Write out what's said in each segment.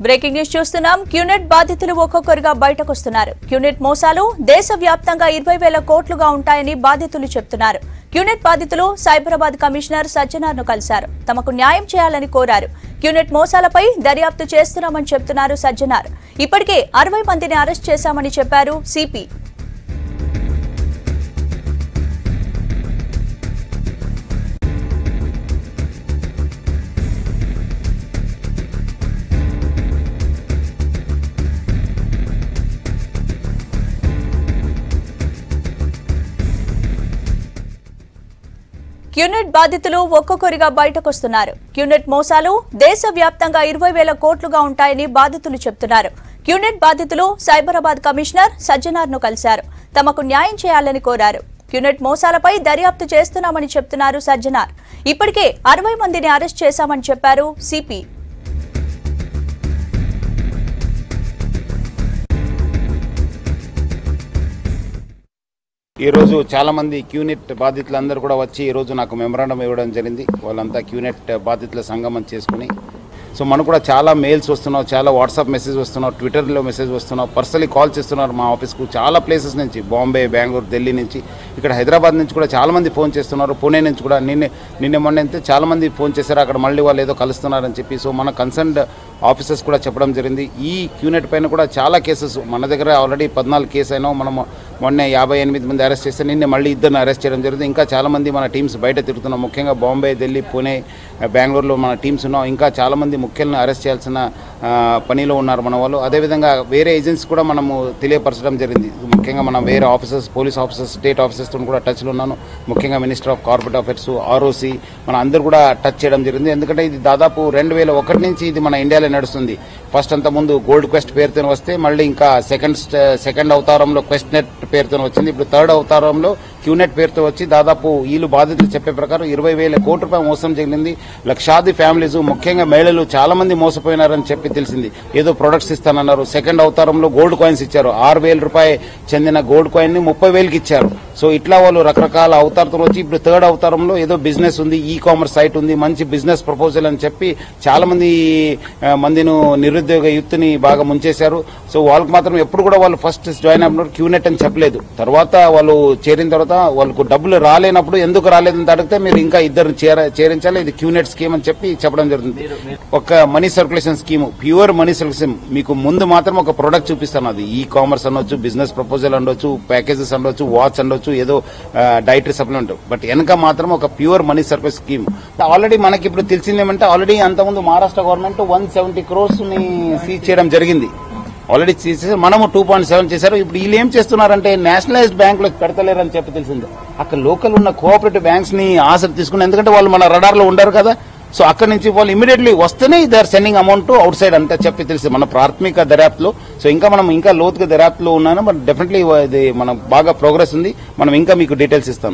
Breaking news చూస్తున్నాం QNet బాధితులు ఒక్కొక్కరుగా బయటకొస్తున్నారు క్యూనెట్ మోసాలు దేశవ్యాప్తంగా ఇరవై వేల కోట్లుగా ఉంటాయని బాధితులు చెప్తున్నారు క్యూనెట్ బాధితులు సైబరాబాద్ కమిషనర్ సజ్జనార్ ను కలిశారు తమకు న్యాయం చేయాలని కోరారు క్యూనెట్ మోసాలపై దర్యాప్తు చేస్తున్నామని చెప్తున్నారు సజ్జనార్ ఇప్పటికే అరవై మందిని అరెస్ట్ చేశామని చెప్పారు సిపి క్యూనెట్ బాధితులు ఒక్కొక్కరిగా బయటకొస్తున్నారు క్యూనెట్ మోసాలు దేశవ్యాప్తంగా ఇరవై వేల కోట్లుగా ఉంటాయని బాధితులు చెప్తున్నారు క్యూనెట్ బాధితులు సైబరాబాద్ కమిషనర్ సజ్జనార్ ను కలిశారు తమకు న్యాయం చేయాలని కోరారు క్యూనెట్ మోసాలపై దర్యాప్తు చేస్తున్నామని చెప్తున్నారు సజ్జనార్ ఇప్పటికే అరవై మందిని అరెస్ట్ చేశామని చెప్పారు సిపి ఈ రోజు చాలా మంది క్యూనెట్ బాధితులందరూ కూడా వచ్చి ఈ రోజు నాకు మెమరాండం ఇవ్వడం జరిగింది వాళ్ళంతా క్యూనెట్ బాధితుల సంగమం చేసుకుని సో మనకు కూడా చాలా మెయిల్స్ వస్తున్నావు చాలా వాట్సాప్ మెసేజ్ వస్తున్నావు ట్విట్టర్లో మెసేజ్ వస్తున్నావు పర్సనలీ కాల్ చేస్తున్నారు మా ఆఫీస్కు చాలా ప్లేసెస్ నుంచి బాంబే బెంగళూరు ఢిల్లీ నుంచి ఇక్కడ హైదరాబాద్ నుంచి కూడా చాలా మంది ఫోన్ చేస్తున్నారు పుణే నుంచి కూడా నిన్నే నిన్న మొన్న అయితే చాలా మంది ఫోన్ చేశారు అక్కడ మళ్ళీ వాళ్ళు ఏదో కలుస్తున్నారని చెప్పి సో మన కన్సర్న్డ్ ఆఫీసర్స్ కూడా చెప్పడం జరిగింది ఈ క్యూనెట్ పైన కూడా చాలా కేసెస్ మన దగ్గర ఆల్రెడీ పద్నాలుగు కేసు అయినా మనం మొన్న యాభై ఎనిమిది మంది అరెస్ట్ చేస్తే నిన్న మళ్ళీ ఇద్దరిని అరెస్ట్ చేయడం జరిగింది ఇంకా చాలా మంది మన టీమ్స్ బయట తిరుగుతున్నాం ముఖ్యంగా బాంబే ఢిల్లీ పూణే బెంగళూరులో మన టీమ్స్ ఉన్నాం ఇంకా చాలా మంది ముఖ్యులను అరెస్ట్ చేయాల్సిన ఆ, పనిలో ఉన్నారు మన వాళ్ళు అదేవిధంగా వేరే ఏజెన్సీ కూడా మనము తెలియపరచడం జరిగింది ముఖ్యంగా మనం వేరే ఆఫీసర్స్ పోలీస్ ఆఫీసర్స్ స్టేట్ ఆఫీసర్స్తో కూడా టచ్లో ఉన్నాను ముఖ్యంగా minister of corporate affairs ROC మన అందరూ కూడా టచ్ చేయడం జరిగింది ఎందుకంటే ఇది దాదాపు రెండు వేల ఒకటి నుంచి ఇది మన ఇండియాలో నడుస్తుంది ఫస్ట్ అంత ముందు గోల్డ్ క్వెస్ట్ పేరుతో వస్తే మళ్ళీ ఇంకా సెకండ్ స్ట- సెకండ్ అవతారంలో క్వెస్ట్ నెట్ పేరుతో వచ్చింది ఇప్పుడు థర్డ్ అవతారంలో క్యూనెట్ పేరుతో వచ్చి దాదాపు వీళ్ళు బాధితులు చెప్పే ప్రకారం ఇరవై వేల కోట్ల రూపాయలు మోసం జరిగింది లక్షాది ఫ్యామిలీస్ ముఖ్యంగా మహిళలు చాలా మంది మోసపోయినారని చెప్పి తెలిసింది ఏదో ప్రొడక్ట్స్ ఇస్తానన్నారు సెకండ్ అవతారంలో గోల్డ్ కాయిన్స్ ఇచ్చారు ఆరు వేల రూపాయలు చెందిన గోల్డ్ కాయిన్ ని ముప్పై వేలకి ఇచ్చారు సో ఇట్లా వాళ్ళు రకరకాల అవతారంతో వచ్చి ఇప్పుడు థర్డ్ అవతారంలో ఏదో బిజినెస్ ఉంది ఈ కామర్స్ సైట్ ఉంది మంచి బిజినెస్ ప్రపోజల్ అని చెప్పి చాలా మంది ఆ, మందిను నిరుద్యోగ యూత్ ని బాగా ముంచేశారు సో వాళ్ళకి మాత్రం ఎప్పుడు కూడా వాళ్ళు ఫస్ట్ జాయిన్ అయినప్పుడు క్యూనెట్ అని చెప్పలేదు తర్వాత వాళ్ళు చేరిన తర్వాత వాళ్ళకు డబ్బులు రాలేనప్పుడు ఎందుకు రాలేదని అడిగితే మీరు ఇంకా ఇద్దరు చేరించాలి ఇది క్యూనెట్ స్కీమ్ అని చెప్పి చెప్పడం జరుగుతుంది ఒక money circulation scheme pure money circulation మీకు ముందు మాత్రం ఒక ప్రొడక్ట్ చూపిస్తాను అది ఈ కామర్స్ అనొచ్చు బిజినెస్ ప్రపోజల్ అనొచ్చు ప్యాకేజెస్ అనొచ్చు వాచ్ అనొచ్చు ఏదో డైటరీ సప్లిమెంట్ బట్ వెనక మాత్రం ఒక pure money service scheme already మనకి ఇప్పుడు తెలిసింది ఏమంటే ఆల్రెడీ అంతకుముందు Maharashtra government one seventy crores ని సీజ్ చేయడం జరిగింది ఆల్రెడీ చేసేసారు మనము టూ పాయింట్ సెవెన్ చేశారు ఇప్పుడు వీళ్ళు ఏం చేస్తున్నారంటే నేషనలైజ్డ్ బ్యాంక్ లో పెడతలేరని చెప్పి తెలిసింది అక్కడ లోకల్ ఉన్న కోఆపరేటివ్ బ్యాంక్స్ ని ఆసక్తి తీసుకుని ఎందుకంటే వాళ్ళు మన రడార్ లో ఉండరు కదా సో అక్కడ నుంచి వాళ్ళు ఇమీడియట్లీ వస్తేనే they are sending amount outside అంతా చెప్పి తెలిసి మన ప్రాథమిక దర్యాప్తులో సో ఇంకా మనం ఇంకా లోతుగా దర్యాప్తులో ఉన్నాను బట్ డెఫినెట్లీ ఇది మనం బాగా ప్రోగ్రెస్ ఉంది మనం ఇంకా మీకు డీటెయిల్స్ ఇస్తాము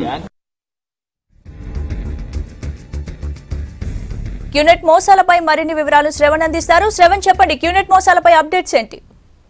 క్యూనెట్ మోసాలపై మరిన్ని వివరాలు శ్రవణ్ అందిస్తారు శ్రవణ్ చెప్పండి క్యూనెట్ మోసాలపై అప్డేట్స్ ఏంటి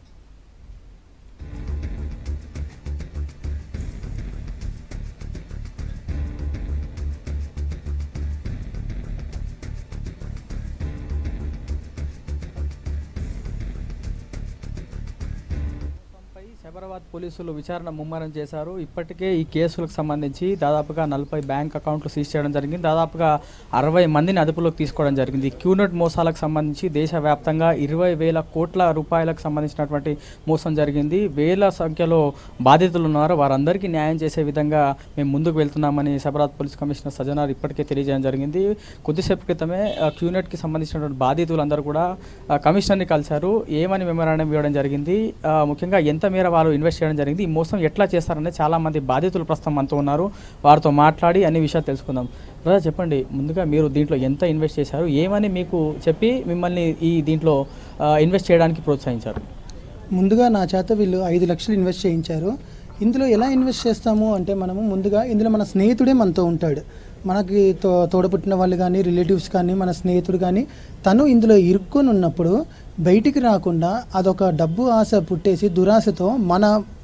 పై శబరాబాద్ పోలీసులు విచారణ ముమ్మరం చేశారు ఇప్పటికే ఈ కేసులకు సంబంధించి దాదాపుగా నలభై బ్యాంక్ అకౌంట్లు సీజ్ చేయడం జరిగింది దాదాపుగా అరవై మందిని అదుపులోకి తీసుకోవడం జరిగింది క్యూనెట్ మోసాలకు సంబంధించి దేశవ్యాప్తంగా ఇరవై వేల కోట్ల రూపాయలకు సంబంధించినటువంటి మోసం జరిగింది వేల సంఖ్యలో బాధితులు ఉన్నారు వారందరికీ న్యాయం చేసే విధంగా మేము ముందుకు వెళ్తున్నామని శబరాబాద్ పోలీస్ కమిషనర్ సజనార్ ఇప్పటికే తెలియజేయడం జరిగింది కొద్దిసేపు క్రితమే ఆ, క్యూనెట్కి సంబంధించినటువంటి బాధితులందరూ కూడా ఆ, కమిషనర్ని కలిశారు ఏమని మెమరాండం ఇవ్వడం జరిగింది ఆ, ముఖ్యంగా ఎంత మేర వాళ్ళు ఇన్వెస్ట్ చేయడం జరిగింది ఈ మోసం ఎట్లా చేస్తారనే చాలా మంది బాధితులు ప్రస్తుతం మనతో ఉన్నారు వారితో మాట్లాడి అన్ని విషయాలు తెలుసుకుందాం బ్రదర్ చెప్పండి ముందుగా మీరు దీంట్లో ఎంత ఇన్వెస్ట్ చేశారు ఏమని మీకు చెప్పి మిమ్మల్ని ఈ దీంట్లో ఆ, ఇన్వెస్ట్ చేయడానికి ప్రోత్సహించారు ముందుగా నా చేత వీళ్ళు ఐదు లక్షలు ఇన్వెస్ట్ చేయించారు ఇందులో ఎలా ఇన్వెస్ట్ చేస్తాము అంటే మనము ముందుగా ఇందులో మన స్నేహితుడే మనతో ఉంటాడు మనకి తో తోడపుట్టిన వాళ్ళు కానీ రిలేటివ్స్ కానీ మన స్నేహితుడు కానీ తను ఇందులో ఇరుక్కొని ఉన్నప్పుడు బయటికి రాకుండా అదొక డబ్బు ఆశ పుట్టేసి దురాశతో మన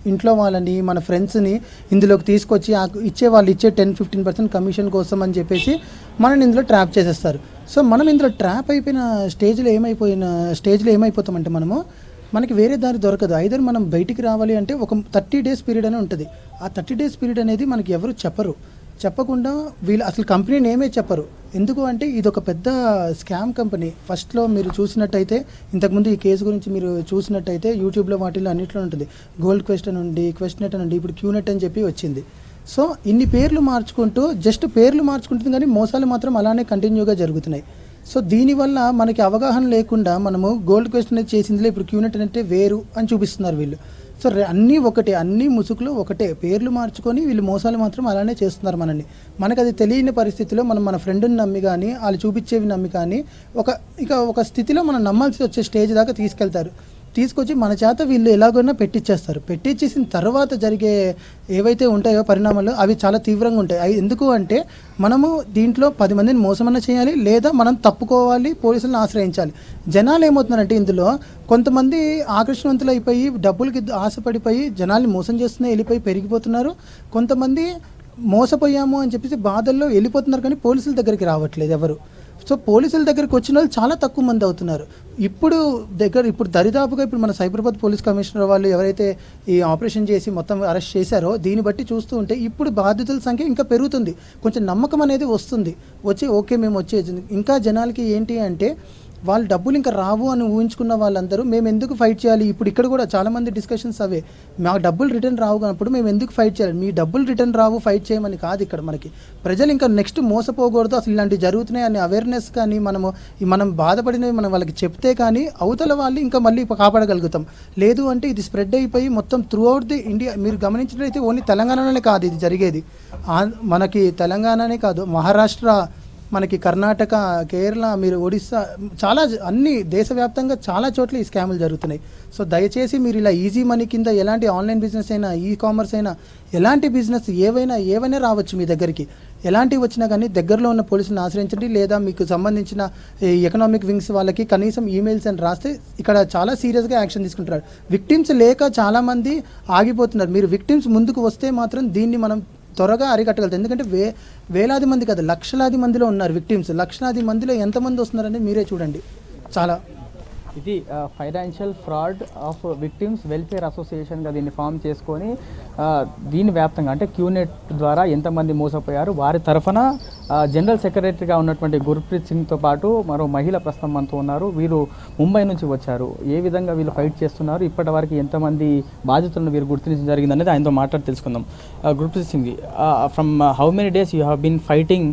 ఇంట్లో వాళ్ళని మన ఫ్రెండ్స్ని ఇందులోకి తీసుకొచ్చి ఆ ఇచ్చే వాళ్ళు ఇచ్చే టెన్ ఫిఫ్టీన్ పర్సెంట్ కమిషన్ కోసం అని చెప్పేసి మనని ఇందులో ట్రాప్ చేసేస్తారు సో మనం ఇందులో ట్రాప్ అయిపోయిన స్టేజ్లో ఏమైపోయిన స్టేజ్లో ఏమైపోతామంటే మనము మనకి వేరే దారి దొరకదు ఐదర్ మనం బయటికి రావాలి అంటే ఒక థర్టీ డేస్ పీరియడ్ అని ఉంటుంది ఆ థర్టీ డేస్ పీరియడ్ అనేది మనకి ఎవరు చెప్పరు చెప్పకుండా వీళ్ళు అసలు కంపెనీ నేమే చెప్పరు ఎందుకు అంటే ఇది ఒక పెద్ద స్కామ్ కంపెనీ ఫస్ట్లో మీరు చూసినట్టయితే ఇంతకుముందు ఈ కేసు గురించి మీరు చూసినట్టయితే యూట్యూబ్లో వాటిల్లో అన్నింటిలో ఉంటుంది గోల్డ్ క్వశ్చన్ ఉండి క్వశ్చన్ ఉండి ఇప్పుడు క్యూనెట్ అని చెప్పి వచ్చింది సో ఇన్ని పేర్లు మార్చుకుంటూ జస్ట్ పేర్లు మార్చుకుంటుంది కానీ మోసాలు మాత్రం అలానే కంటిన్యూగా జరుగుతున్నాయి సో దీనివల్ల మనకి అవగాహన లేకుండా మనము గోల్డ్ క్వశ్చన్ అనేది చేసిందిలే ఇప్పుడు క్యూనెట్ అంటే వేరు అని చూపిస్తున్నారు వీళ్ళు సో రె- అన్నీ ఒకటే అన్ని ముసుగులు ఒకటే పేర్లు మార్చుకొని వీళ్ళు మోసాలు మాత్రం అలానే చేస్తున్నారు మనల్ని మనకు అది తెలియని పరిస్థితిలో మనం మన ఫ్రెండ్ని నమ్మి కానీ వాళ్ళు చూపించేవి నమ్మి కానీ ఒక ఇక ఒక స్థితిలో మనం నమ్మాల్సి వచ్చే స్టేజ్ దాకా తీసుకెళ్తారు తీసుకొచ్చి మన చేత వీళ్ళు ఎలాగైనా పెట్టిచ్చేస్తారు పెట్టించేసిన తర్వాత జరిగే ఏవైతే ఉంటాయో పరిణామాలు అవి చాలా తీవ్రంగా ఉంటాయి అవి ఎందుకు అంటే మనము దీంట్లో పది మందిని మోసమన్నా చేయాలి లేదా మనం తప్పుకోవాలి పోలీసులను ఆశ్రయించాలి జనాలు ఏమవుతున్నారంటే ఇందులో కొంతమంది ఆకర్షణవంతులు అయిపోయి డబ్బులకి ఆశపడిపోయి జనాల్ని మోసం చేస్తూనే వెళ్ళిపోయి పెరిగిపోతున్నారు కొంతమంది మోసపోయాము అని చెప్పేసి బాధల్లో వెళ్ళిపోతున్నారు కానీ పోలీసుల దగ్గరికి రావట్లేదు ఎవరు సో పోలీసుల దగ్గరికి వచ్చిన వాళ్ళు చాలా తక్కువ మంది అవుతున్నారు ఇప్పుడు దగ్గర ఇప్పుడు దరిదాపుగా ఇప్పుడు మన సైబరాబాద్ పోలీస్ కమిషనర్ వాళ్ళు ఎవరైతే ఈ ఆపరేషన్ చేసి మొత్తం అరెస్ట్ చేశారో దీన్ని బట్టి చూస్తూ ఉంటే ఇప్పుడు బాధితుల సంఖ్య ఇంకా పెరుగుతుంది కొంచెం నమ్మకం అనేది వస్తుంది వచ్చి ఓకే మేము వచ్చేది ఇంకా జనాలకి ఏంటి అంటే వాళ్ళు డబ్బులు ఇంకా రావు అని ఊహించుకున్న వాళ్ళందరూ మేము ఎందుకు ఫైట్ చేయాలి ఇప్పుడు ఇక్కడ కూడా చాలా మంది డిస్కషన్స్ అవే మాకు డబ్బులు రిటర్న్ రావు కానప్పుడు మేము ఎందుకు ఫైట్ చేయాలి మీ డబ్బులు రిటర్న్ రావు ఫైట్ చేయమని కాదు ఇక్కడ మనకి ప్రజలు ఇంకా నెక్స్ట్ మోసపోకూడదు అసలు ఇలాంటివి జరుగుతున్నాయి అనే అవేర్నెస్ కానీ మనము ఈ మనం బాధపడినవి మనం వాళ్ళకి చెప్తే కానీ అవతల వాళ్ళు ఇంకా మళ్ళీ కాపాడగలుగుతాం లేదు అంటే ఇది స్ప్రెడ్ అయిపోయి మొత్తం త్రూ అవుట్ ది ఇండియా మీరు గమనించినట్లయితే ఓన్లీ తెలంగాణలోనే కాదు ఇది జరిగేది ఆ- మనకి తెలంగాణనే కాదు మహారాష్ట్ర మనకి కర్ణాటక కేరళ మీరు ఒడిస్సా చాలా జ- అన్ని దేశవ్యాప్తంగా చాలా చోట్ల ఈ స్కాములు జరుగుతున్నాయి సో దయచేసి మీరు ఇలా ఈజీ మనీ కింద ఎలాంటి ఆన్లైన్ బిజినెస్ అయినా ఈ కామర్స్ అయినా ఎలాంటి బిజినెస్ ఏవైనా ఏవైనా రావచ్చు మీ దగ్గరికి ఎలాంటివి వచ్చినా కానీ దగ్గరలో ఉన్న పోలీసులను ఆశ్రయించండి లేదా మీకు సంబంధించిన ఈ ఎకనామిక్ వింగ్స్ వాళ్ళకి కనీసం ఈమెయిల్స్ అని రాస్తే ఇక్కడ చాలా సీరియస్గా యాక్షన్ తీసుకుంటారు విక్టిమ్స్ లేక చాలామంది ఆగిపోతున్నారు మీరు విక్టిమ్స్ ముందుకు వస్తే మాత్రం దీన్ని మనం త్వరగా అరికట్టగలుగుతాం ఎందుకంటే వే వేలాది మంది కాదు లక్షలాది మందిలో ఉన్నారు విక్టిమ్స్ లక్షలాది మందిలో ఎంతమంది వస్తున్నారని మీరే చూడండి చాలా ఇది financial fraud of victims welfare అసోసియేషన్గా దీన్ని ఫామ్ చేసుకొని ఆ, దీని వ్యాప్తంగా అంటే క్యూనెట్ ద్వారా ఎంతమంది మోసపోయారు వారి తరఫున ఆ, జనరల్ సెక్రటరీగా ఉన్నటువంటి గుర్ప్రీత్ సింగ్తో పాటు మరో మహిళ ప్రస్తుతం మనతో ఉన్నారు వీరు ముంబై నుంచి వచ్చారు ఏ విధంగా వీళ్ళు ఫైట్ చేస్తున్నారు ఇప్పటి వరకు ఎంతమంది బాధితులను వీరు గుర్తించడం జరిగింది అనేది ఆయనతో మాట్లాడి తెలుసుకుందాం ఆ, Gurpreet Singh from how many days you have been fighting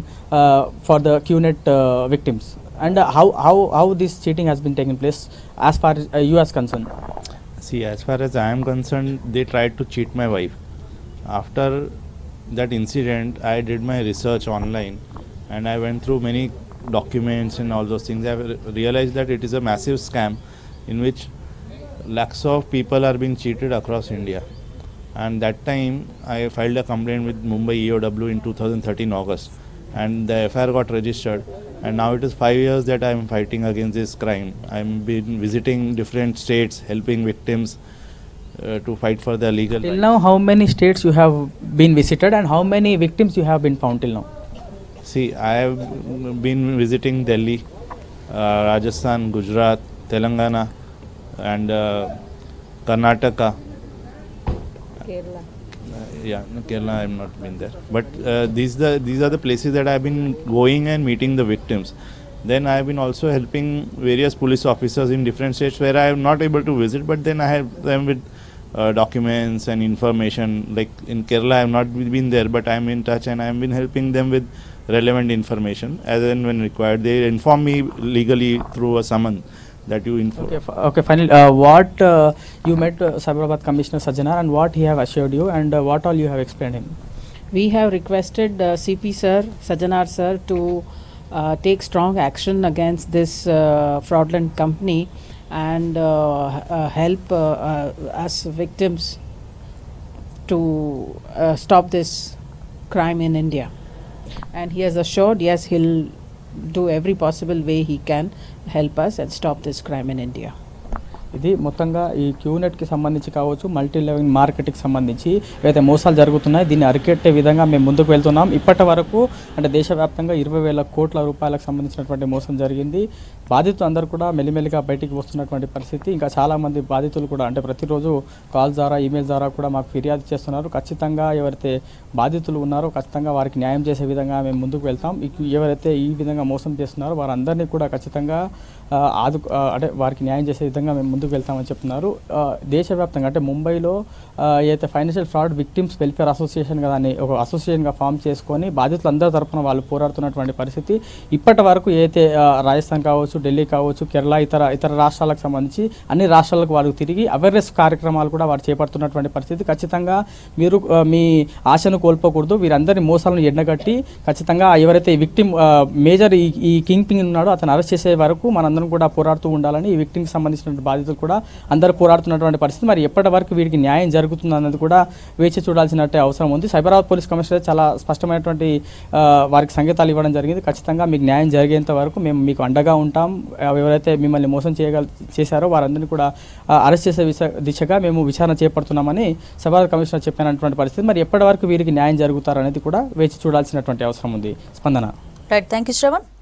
for the QNet victims and uh, how how how this cheating has been taking place as far as uh, you as concerned See, as far as I am concerned, they tried to cheat my wife. After that incident, I did my research online and I went through many documents and all those things. I re- realized that it is a massive scam in which lakhs of people are being cheated across India. And that time, I filed a complaint with Mumbai EOW in 2013 August, and the FIR got registered. And now it is five years that I am fighting against this crime. I'm been visiting different states, helping victims uh, to fight for their legal till rights. now how many states you have been visited and how many victims you have been found till now See, I have been visiting Delhi, uh, Rajasthan, Gujarat, Telangana, and uh, Karnataka. Kerala. Uh, yeah, no, Kerala I have not been there. But uh, these the these are the places that I have been going and meeting the victims. Then I have been also helping various police officers in different states where I am not able to visit, but then I have them with uh, documents and information. Like in Kerala, I have not been there, but I am in touch and I have been helping them with relevant information as and when required. They inform me legally through a summon that you inform. okay f- okay finally uh, what uh, you met uh, Cyberabad commissioner Sajjanar and what he have assured you and uh, what all you have explained him We have requested uh, CP sir, Sajanar sir, to uh, take strong action against this uh, fraudulent company and uh, h- uh, help uh, uh, us victims to uh, stop this crime in India. And he has assured, yes, he'll do every possible way he can help us and stop this crime in India. ఇది మొత్తంగా ఈ క్యూనెట్కి సంబంధించి కావచ్చు multi level మార్కెట్కి సంబంధించి ఏవైతే మోసాలు జరుగుతున్నాయో దీన్ని అరికెట్టే విధంగా మేము ముందుకు వెళ్తున్నాం ఇప్పటి వరకు అంటే దేశవ్యాప్తంగా ఇరవై వేల కోట్ల రూపాయలకు సంబంధించినటువంటి మోసం జరిగింది బాధితులు అందరూ కూడా మెల్లిమెల్లిగా బయటికి వస్తున్నటువంటి పరిస్థితి ఇంకా చాలామంది బాధితులు కూడా అంటే ప్రతిరోజు కాల్ ద్వారా ఈమెయిల్ ద్వారా కూడా మాకు ఫిర్యాదు చేస్తున్నారు ఖచ్చితంగా ఎవరైతే బాధితులు ఉన్నారో ఖచ్చితంగా వారికి న్యాయం చేసే విధంగా మేము ముందుకు వెళ్తాం ఇక- ఎవరైతే ఈ విధంగా మోసం చేస్తున్నారో వారందరినీ కూడా ఖచ్చితంగా ఆ, ఆదు ఆ, అంటే వారికి న్యాయం చేసే విధంగా మేము ముందుకు వెళ్తామని చెప్తున్నారు ఆ, దేశవ్యాప్తంగా అంటే ముంబైలో ఆ, ఏదైతే financial fraud victims welfare association కదా అని ఒక అసోసియేషన్గా ఫామ్ చేసుకొని బాధితులందరి తరపున వాళ్ళు పోరాడుతున్నటువంటి పరిస్థితి ఇప్పటి వరకు ఏదైతే ఆ, రాజస్థాన్ కావచ్చు ఢిల్లీ కావచ్చు కేరళ ఇతర ఇతర రాష్ట్రాలకు సంబంధించి అన్ని రాష్ట్రాలకు వాళ్ళు తిరిగి అవేర్నెస్ కార్యక్రమాలు కూడా వారు చేపడుతున్నటువంటి పరిస్థితి ఖచ్చితంగా మీరు ఆ, మీ ఆశను కోల్పోకూడదు వీరందరి మోసాలను ఎండగట్టి ఖచ్చితంగా ఎవరైతే విక్టిమ్ మేజర్ ఈ ఈ కింగ్ పింగ్ ఉన్నాడో అతను అరెస్ట్ చేసే వరకు మనందరం కూడా పోరాడుతూ ఉండాలని ఈ విక్టిమ్కి సంబంధించిన బాధితులు కూడా అందరూ పోరాడుతున్నటువంటి పరిస్థితి మరి ఎప్పటి వరకు వీరికి న్యాయం జరుగుతుంది అన్నది కూడా వేచి చూడాల్సినట్టే అవసరం ఉంది సైబరాబాద్ పోలీస్ కమిషనర్ చాలా స్పష్టమైనటువంటి ఆ, వారికి సంకేతాలు ఇవ్వడం జరిగింది ఖచ్చితంగా మీకు న్యాయం జరిగేంత వరకు మేము మీకు అండగా ఉంటాం ఆ, ఎవరైతే మిమ్మల్ని మోసం చేయగల చేశారో వారందరినీ కూడా ఆ, అరెస్ట్ చేసే విష- దిశగా మేము విచారణ చేపడుతున్నామని సైబరాబాద్ కమిషనర్ చెప్పినటువంటి పరిస్థితి మరి ఎప్పటి వరకు వీరికి న్యాయం జరుగుతారనేది కూడా వేచి చూడాల్సినటువంటి అవసరం ఉంది స్పందన రైట్ థ్యాంక్ యూ శ్రవణ్